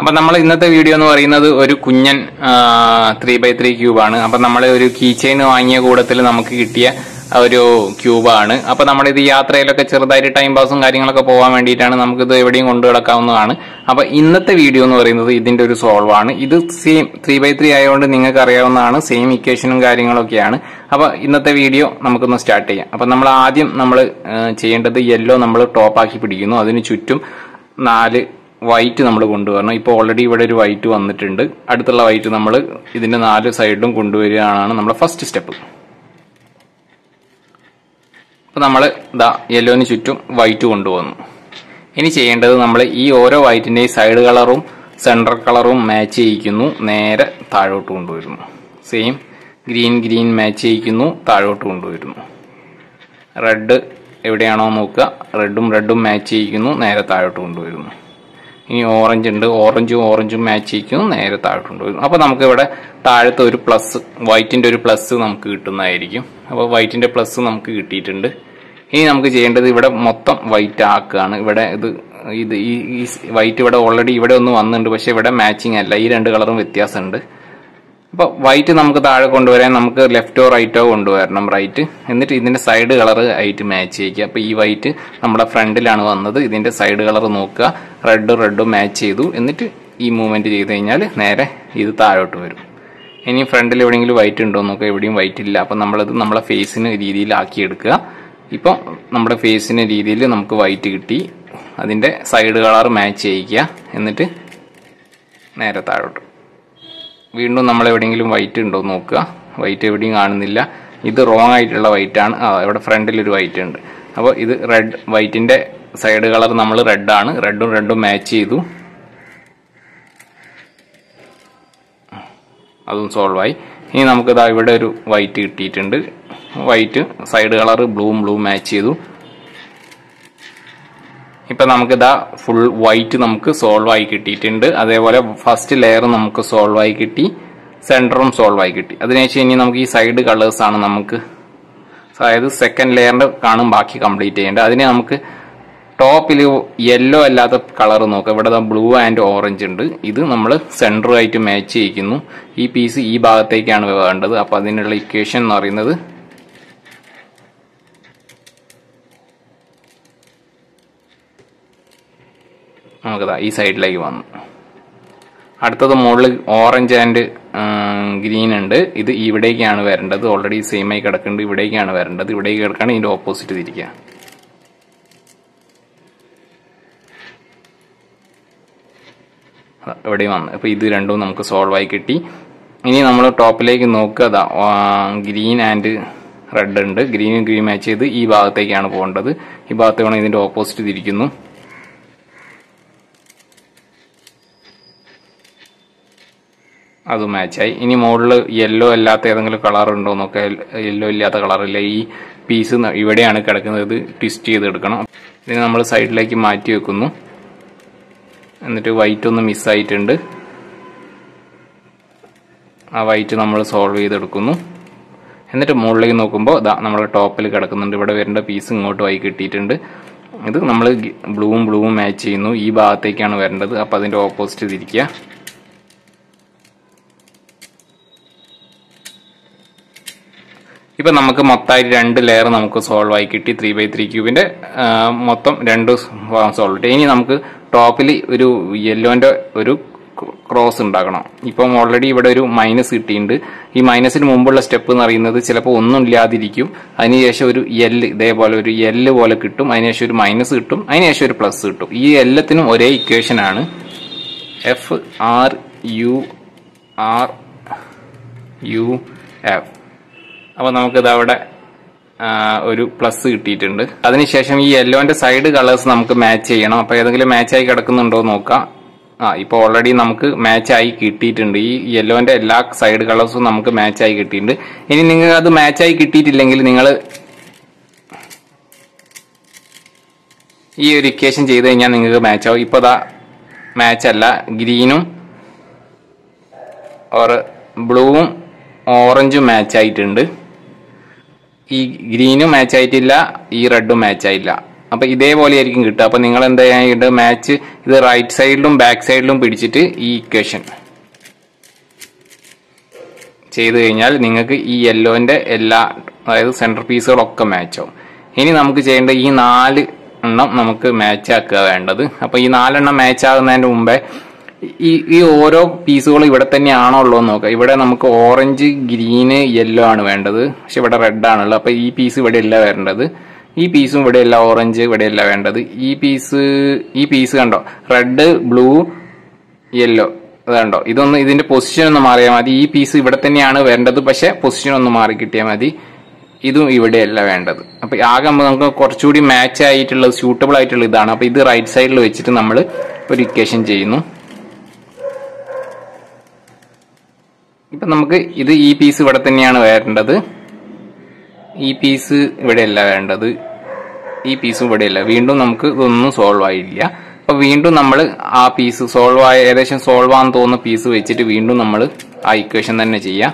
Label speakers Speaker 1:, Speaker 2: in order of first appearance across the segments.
Speaker 1: അപ്പൊ നമ്മൾ ഇന്നത്തെ വീഡിയോ എന്ന് പറയുന്നത് ഒരു കുഞ്ഞൻ ത്രീ ബൈ ത്രീ ക്യൂബാണ് അപ്പൊ നമ്മൾ ഒരു കീ ചെയിൻ വാങ്ങിയ കൂടത്തിൽ നമുക്ക് കിട്ടിയ ഒരു ക്യൂബാണ് അപ്പൊ നമ്മളിത് യാത്രയിലൊക്കെ ചെറുതായിട്ട് ടൈം പാസും കാര്യങ്ങളൊക്കെ പോകാൻ വേണ്ടിയിട്ടാണ് നമുക്കിത് എവിടെയും കൊണ്ടു കിടക്കാവുന്നതാണ് അപ്പൊ ഇന്നത്തെ വീഡിയോ എന്ന് പറയുന്നത് ഇതിന്റെ ഒരു സോൾവ് ആണ് ഇത് സെയിം ത്രീ ബൈ ത്രീ ആയതുകൊണ്ട് നിങ്ങൾക്ക് അറിയാവുന്നതാണ് സെയിം ഇക്വേഷനും കാര്യങ്ങളൊക്കെയാണ് അപ്പൊ ഇന്നത്തെ വീഡിയോ നമുക്കൊന്ന് സ്റ്റാർട്ട് ചെയ്യാം അപ്പൊ നമ്മൾ ആദ്യം നമ്മൾ ചെയ്യേണ്ടത് യെല്ലോ നമ്മൾ ടോപ്പാക്കി പിടിക്കുന്നു അതിന് ചുറ്റും നാല് വൈറ്റ് നമ്മൾ കൊണ്ടുവരണം ഇപ്പോൾ ഓൾറെഡി ഇവിടെ ഒരു വൈറ്റ് വന്നിട്ടുണ്ട് അടുത്തുള്ള വൈറ്റ് നമ്മൾ ഇതിന്റെ നാല് സൈഡിലും കൊണ്ടുവരികയാണ് നമ്മുടെ ഫസ്റ്റ് സ്റ്റെപ്പ് അപ്പോൾ നമ്മൾ ഇതാ യെല്ലോന് ചുറ്റും വൈറ്റ് കൊണ്ടുവന്നു ഇനി ചെയ്യേണ്ടത് നമ്മൾ ഈ ഓരോ വൈറ്റിൻ്റെയും സൈഡ് കളറും സെൻട്രൽ കളറും മാച്ച് ചെയ്യിക്കുന്നു നേരെ താഴോട്ട് കൊണ്ടുവരുന്നു സെയിം ഗ്രീൻ ഗ്രീൻ മാച്ച് ചെയ്യിക്കുന്നു താഴോട്ട് കൊണ്ടുവരുന്നു റെഡ് എവിടെയാണോ നോക്കുക റെഡും റെഡും മാച്ച് ചെയ്യിക്കുന്നു നേരെ താഴോട്ട് കൊണ്ടുവരുന്നു ഇനി ഓറഞ്ച് ഉണ്ട് ഓറഞ്ചും ഓറഞ്ചും മാച്ച് ചെയ്യിക്കുന്നു നേരെ താഴോട്ട് കൊണ്ടുവരുന്നു അപ്പോൾ നമുക്ക് ഇവിടെ താഴത്തെ ഒരു പ്ലസ് വൈറ്റിന്റെ ഒരു പ്ലസ് നമുക്ക് കിട്ടുന്നതായിരിക്കും അപ്പോൾ വൈറ്റിന്റെ പ്ലസ് നമുക്ക് കിട്ടിയിട്ടുണ്ട് ഇനി നമുക്ക് ചെയ്യേണ്ടത് ഇവിടെ മൊത്തം വൈറ്റ് ആക്കുകയാണ് ഇവിടെ ഇത് ഇത് ഈ ഈ വൈറ്റ് ഇവിടെ ഓൾറെഡി ഇവിടെ ഒന്ന് വന്നിട്ടുണ്ട് പക്ഷെ ഇവിടെ മാച്ചിങ് അല്ല ഈ രണ്ട് കളറും വ്യത്യാസമുണ്ട് അപ്പോൾ വൈറ്റ് നമുക്ക് താഴെ കൊണ്ടുവരാൻ നമുക്ക് ലെഫ്റ്റോ റൈറ്റോ കൊണ്ടുവരണം റൈറ്റ് എന്നിട്ട് ഇതിന്റെ സൈഡ് കളർ ആയിട്ട് മാച്ച് ചെയ്യിക്കുക അപ്പോൾ ഈ വൈറ്റ് നമ്മുടെ ഫ്രണ്ടിലാണ് വന്നത് ഇതിന്റെ സൈഡ് കളർ നോക്കുക റെഡ് റെഡും മാച്ച് ചെയ്തു എന്നിട്ട് ഈ മൂവ്മെന്റ് ചെയ്ത് കഴിഞ്ഞാൽ നേരെ ഇത് താഴോട്ട് വരും ഇനി ഫ്രണ്ടിൽ എവിടെയെങ്കിലും വൈറ്റ് ഉണ്ടോ നോക്കുക എവിടെയും വൈറ്റ് ഇല്ല അപ്പം നമ്മളത് നമ്മളെ ഫേസിന് രീതിയിലാക്കി എടുക്കുക ഇപ്പം നമ്മുടെ ഫേസിന് രീതിയിൽ നമുക്ക് വൈറ്റ് കിട്ടി അതിന്റെ സൈഡ് കളർ മാച്ച് ചെയ്യിക്കുക എന്നിട്ട് നേരെ താഴോട്ട് വീണ്ടും നമ്മൾ എവിടെയെങ്കിലും വൈറ്റ് ഉണ്ടോ നോക്കുക വൈറ്റ് എവിടെയും കാണുന്നില്ല ഇത് റോങ് ആയിട്ടുള്ള വൈറ്റ് ആണ് ആ ഇവിടെ ഫ്രണ്ടിൽ ഒരു വൈറ്റ് ഉണ്ട് അപ്പോൾ ഇത് റെഡ് വൈറ്റിന്റെ സൈഡ് കളർ നമ്മൾ റെഡ് ആണ് റെഡും റെഡും മാച്ച് ചെയ്തു അതും സോൾവ് ആയി ഇനി നമുക്ക് ഇതാ ഇവിടെ ഒരു വൈറ്റ് കിട്ടിയിട്ടുണ്ട് വൈറ്റ് സൈഡ് കളർ ബ്ലൂവും ബ്ലൂ മാച്ച് ചെയ്തു ഇപ്പൊ നമുക്കിതാ ഫുൾ വൈറ്റ് നമുക്ക് സോൾവ് ആയി കിട്ടിയിട്ടുണ്ട് അതേപോലെ ഫസ്റ്റ് ലെയർ നമുക്ക് സോൾവ് ആയി കിട്ടി സെന്ററും സോൾവ് ആയി കിട്ടി അതിനുശേഷം ഇനി നമുക്ക് ഈ സൈഡ് കളേഴ്സ് ആണ് നമുക്ക് അതായത് സെക്കൻഡ് ലെയറിന്റെ കാണും ബാക്കി കംപ്ലീറ്റ് ചെയ്യേണ്ടത് അതിന് നമുക്ക് ടോപ്പിൽ യെല്ലോ അല്ലാത്ത കളർ നോക്കുക ഇവിടെ ബ്ലൂ ആൻഡ് ഓറഞ്ച് ഉണ്ട് ഇത് നമ്മൾ സെൻറ്ററുമായിട്ട് മാച്ച് ചെയ്യിക്കുന്നു ഈ പീസ് ഈ ഭാഗത്തേക്കാണ് വേണ്ടത് അപ്പോൾ അതിനുള്ള ഇക്വേഷൻ എന്ന് പറയുന്നത് നമുക്കതാ ഈ സൈഡിലേക്ക് വന്നു അടുത്തത് മുകളിൽ ഓറഞ്ച് ആൻഡ് ഗ്രീൻ ഉണ്ട് ഇത് ഇവിടേക്കാണ് വരേണ്ടത് ഓൾറെഡി സെയിം ആയി കിടക്കുന്നുണ്ട് ഇവിടേക്കാണ് വരേണ്ടത് ഇവിടേക്ക് കിടക്കുകയാണ് ഇതിന്റെ ഓപ്പോസിറ്റ് തിരിക്കുക ഇവിടെ വന്നു അപ്പൊ ഇത് രണ്ടും നമുക്ക് സോൾവ് ആയി കിട്ടി ഇനി നമ്മൾ ടോപ്പിലേക്ക് നോക്കുക ഗ്രീൻ ആൻഡ് റെഡ് ഉണ്ട് ഗ്രീനും ഗ്രീൻ മാച്ച് ചെയ്ത് ഈ ഭാഗത്തേക്കാണ് പോകേണ്ടത് ഈ ഭാഗത്ത് വേണം ഇതിന്റെ ഓപ്പോസിറ്റ് തിരിക്കുന്നു അത് മാച്ചായി ഇനി മുകളിൽ യെല്ലോ അല്ലാത്ത ഏതെങ്കിലും കളർ ഉണ്ടോ നോക്കുക യെല്ലോ ഇല്ലാത്ത കളറില്ല ഈ പീസ് ഇവിടെയാണ് കിടക്കുന്നത് ട്വിസ്റ്റ് ചെയ്തെടുക്കണം ഇതിന് നമ്മൾ സൈഡിലേക്ക് മാറ്റി വെക്കുന്നു എന്നിട്ട് വൈറ്റ് ഒന്ന് മിസ്സായിട്ടുണ്ട് ആ വൈറ്റ് നമ്മൾ സോൾവ് ചെയ്തെടുക്കുന്നു എന്നിട്ട് മുകളിലേക്ക് നോക്കുമ്പോൾ ഇതാ നമ്മുടെ ടോപ്പിൽ കിടക്കുന്നുണ്ട് ഇവിടെ വരേണ്ട പീസ് ഇങ്ങോട്ട് ആയി കിട്ടിയിട്ടുണ്ട് ഇത് നമ്മൾ ബ്ലൂവും ബ്ലൂവും മാച്ച് ചെയ്യുന്നു ഈ ഭാഗത്തേക്കാണ് വരേണ്ടത് അപ്പോൾ അതിൻ്റെ ഓപ്പോസിറ്റ് തിരിക്കുക ഇപ്പൊ നമുക്ക് മൊത്തമായിട്ട് രണ്ട് ലെയർ നമുക്ക് സോൾവ് ആയി കിട്ടി ത്രീ ബൈ ത്രീ ക്യൂബിന്റെ മൊത്തം രണ്ട് സോൾവ് കിട്ടി ഇനി നമുക്ക് ടോപ്പിൽ ഒരു യെല്ലോന്റെ ഒരു ക്രോസ് ഉണ്ടാക്കണം ഇപ്പം ഓൾറെഡി ഇവിടെ ഒരു മൈനസ് കിട്ടിയിട്ടുണ്ട് ഈ മൈനസിന് മുമ്പുള്ള സ്റ്റെപ്പ് എന്ന് പറയുന്നത് ചിലപ്പോൾ ഒന്നും ഇല്ലാതിരിക്കും അതിനുശേഷം ഒരു എല്ല് ഇതേപോലെ ഒരു എല്ല് പോലെ കിട്ടും അതിനുശേഷം ഒരു മൈനസ് കിട്ടും അതിനുശേഷം ഒരു പ്ലസ് കിട്ടും ഈ എല്ലാത്തിനും ഒരേ ഇക്വേഷൻ ആണ് F R U R U F അപ്പോൾ നമുക്കിത് അവിടെ ഒരു പ്ലസ് കിട്ടിയിട്ടുണ്ട് അതിനുശേഷം ഈ യെല്ലോന്റെ സൈഡ് കളേഴ്സ് നമുക്ക് മാച്ച് ചെയ്യണം അപ്പോൾ ഏതെങ്കിലും മാച്ച് ആയി കിടക്കുന്നുണ്ടോ നോക്കാം ആ ഇപ്പോൾ ഓൾറെഡി നമുക്ക് മാച്ച് ആയി കിട്ടിയിട്ടുണ്ട് ഈ യെല്ലോന്റെ എല്ലാ സൈഡ് കളേഴ്സും നമുക്ക് മാച്ച് ആയി കിട്ടിയിട്ടുണ്ട് ഇനി നിങ്ങൾ അത് മാച്ച് ആയി കിട്ടിയിട്ടില്ലെങ്കിൽ നിങ്ങൾ ഈ ഒരു ഇക്വേഷൻ ചെയ്ത് കഴിഞ്ഞാൽ നിങ്ങൾക്ക് മാച്ച് ആവും ഇപ്പോൾ ദാ മാച്ച് അല്ല ഗ്രീനും ഓർ ബ്ലൂവും ഓറഞ്ചും മാച്ച് ആയിട്ടുണ്ട് ഈ ഗ്രീനും മാച്ച് ആയിട്ടില്ല ഈ റെഡും മാച്ച് ആയില്ല അപ്പൊ ഇതേപോലെ ആയിരിക്കും കിട്ടുക അപ്പൊ നിങ്ങൾ എന്താ ചെയ്യേണ്ടത് മാച്ച് ഇത് റൈറ്റ് സൈഡിലും ബാക്ക് സൈഡിലും പിടിച്ചിട്ട് ഈ ഇക്വേഷൻ ചെയ്തു കഴിഞ്ഞാൽ നിങ്ങൾക്ക് ഈ യെല്ലോന്റെ എല്ലാ അതായത് സെന്റർ പീസുകളൊക്കെ മാച്ച് ആവും ഇനി നമുക്ക് ചെയ്യേണ്ട ഈ നാല് എണ്ണം നമുക്ക് മാച്ച് ആക്കുക വേണ്ടത് അപ്പൊ ഈ നാലെണ്ണം മാച്ച് ആകുന്നതിന് മുമ്പേ ഈ ഈ ഓരോ പീസുകളും ഇവിടെ തന്നെയാണോ ഉള്ളത് നോക്കാം ഇവിടെ നമുക്ക് ഓറഞ്ച് ഗ്രീന് യെല്ലോ ആണ് വേണ്ടത് പക്ഷെ ഇവിടെ റെഡ് ആണുള്ളത് അപ്പൊ ഈ പീസ് ഇവിടെ അല്ല വരേണ്ടത് ഈ പീസും ഇവിടെ അല്ല ഓറഞ്ച് ഇവിടെ അല്ല വേണ്ടത് ഈ പീസ് ഈ പീസ് കണ്ടോ റെഡ് ബ്ലൂ യെല്ലോ അതുണ്ടോ ഇതൊന്ന് ഇതിന്റെ പൊസിഷൻ ഒന്ന് മാറിയാൽ മതി ഈ പീസ് ഇവിടെ തന്നെയാണ് വേണ്ടത് പക്ഷെ പൊസിഷൻ ഒന്ന് മാറി കിട്ടിയാൽ മതി ഇതും ഇവിടെയല്ല വേണ്ടത് അപ്പൊ ആകെ നമുക്ക് കുറച്ചുകൂടി മാച്ച് ആയിട്ടുള്ളത് സ്യൂട്ടബിൾ ആയിട്ടുള്ള ഇതാണ് അപ്പൊ ഇത് റൈറ്റ് സൈഡിൽ വെച്ചിട്ട് നമ്മൾ ഒരു ഇക്വേഷൻ ചെയ്യുന്നു ഇപ്പൊ നമുക്ക് ഇത് ഈ പീസ് ഇവിടെ തന്നെയാണ് വരേണ്ടത് ഈ പീസ് ഇവിടെയല്ല വേണ്ടത് ഈ പീസും ഇവിടെയല്ല വീണ്ടും നമുക്ക് ഇതൊന്നും സോൾവ് ആയില്ല അപ്പൊ വീണ്ടും നമ്മൾ ആ പീസ് സോൾവ് ആയ ഏകദേശം സോൾവ് ആണെന്ന് തോന്നുന്ന പീസ് വെച്ചിട്ട് വീണ്ടും നമ്മൾ ആ ഇക്വേഷൻ തന്നെ ചെയ്യാം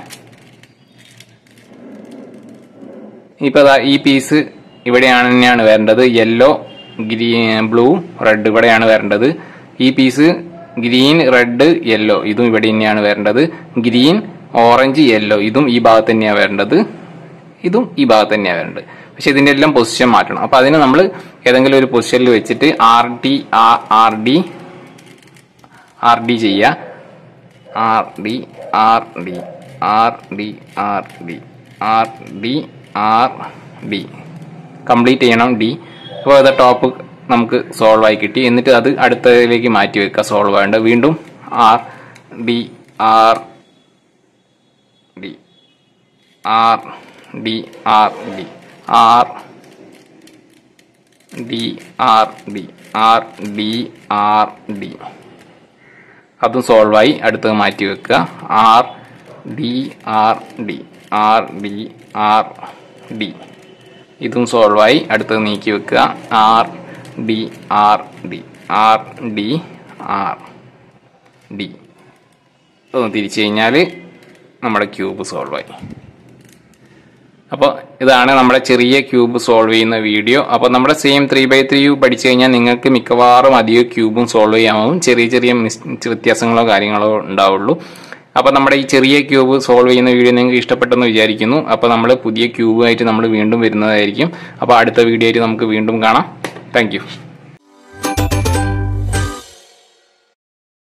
Speaker 1: ഇപ്പൊ ദാ ഈ പീസ് ഇവിടെയാണ് തന്നെയാണ് വരേണ്ടത് യെല്ലോ ഗ്രീൻ ബ്ലൂ റെഡ് ഇവിടെയാണ് വരേണ്ടത് ഈ പീസ് ഗ്രീൻ റെഡ് യെല്ലോ ഇതും ഇവിടെ തന്നെയാണ് വരേണ്ടത് ഗ്രീൻ ഓറഞ്ച് യെല്ലോ ഇതും ഈ ഭാഗത്ത് തന്നെയാണ് വരേണ്ടത് ഇതും ഈ ഭാഗത്ത് തന്നെയാണ് വരേണ്ടത് പക്ഷെ ഇതിന്റെ എല്ലാം പൊസിഷൻ മാറ്റണം അപ്പൊ അതിന് നമ്മൾ ഏതെങ്കിലും ഒരു പൊസിഷനിൽ വെച്ചിട്ട് R D R D R D ചെയ്യുക R D R D R D R D R D R D complete ചെയ്യണം ഡി അപ്പോൾ അത് ടോപ്പ് നമുക്ക് സോൾവ് ആയി കിട്ടി എന്നിട്ട് അത് അടുത്തതിലേക്ക് മാറ്റി വെക്കുക സോൾവ് ആവേണ്ട വീണ്ടും R D R D R D R D R D R D R D R D അതും സോൾവ് ആയി അടുത്തത് മാറ്റി വെക്കുക R D R D R D R D ഇതും സോൾവ് ആയി അടുത്തത് നീക്കി വെക്കുക R D R D R D R D ഒന്ന് തിരിച്ചു കഴിഞ്ഞാൽ നമ്മുടെ ക്യൂബ് സോൾവ് ആയി അപ്പോൾ ഇതാണ് നമ്മുടെ ചെറിയ ക്യൂബ് സോൾവ് ചെയ്യുന്ന വീഡിയോ അപ്പോൾ നമ്മുടെ സെയിം ത്രീ ബൈ ത്രീ പഠിച്ചു കഴിഞ്ഞാൽ നിങ്ങൾക്ക് മിക്കവാറും അധികം ക്യൂബും സോൾവ് ചെയ്യാവും ചെറിയ ചെറിയ മിസ് വ്യത്യാസങ്ങളോ കാര്യങ്ങളോ ഉണ്ടാവുള്ളൂ അപ്പോൾ നമ്മുടെ ഈ ചെറിയ ക്യൂബ് സോൾവ് ചെയ്യുന്ന വീഡിയോ നിങ്ങൾക്ക് ഇഷ്ടപ്പെട്ടെന്ന് വിചാരിക്കുന്നു അപ്പോൾ നമ്മൾ പുതിയ ക്യൂബായിട്ട് നമ്മൾ വീണ്ടും വരുന്നതായിരിക്കും അപ്പോൾ അടുത്ത വീഡിയോ ആയിട്ട് നമുക്ക് വീണ്ടും കാണാം താങ്ക്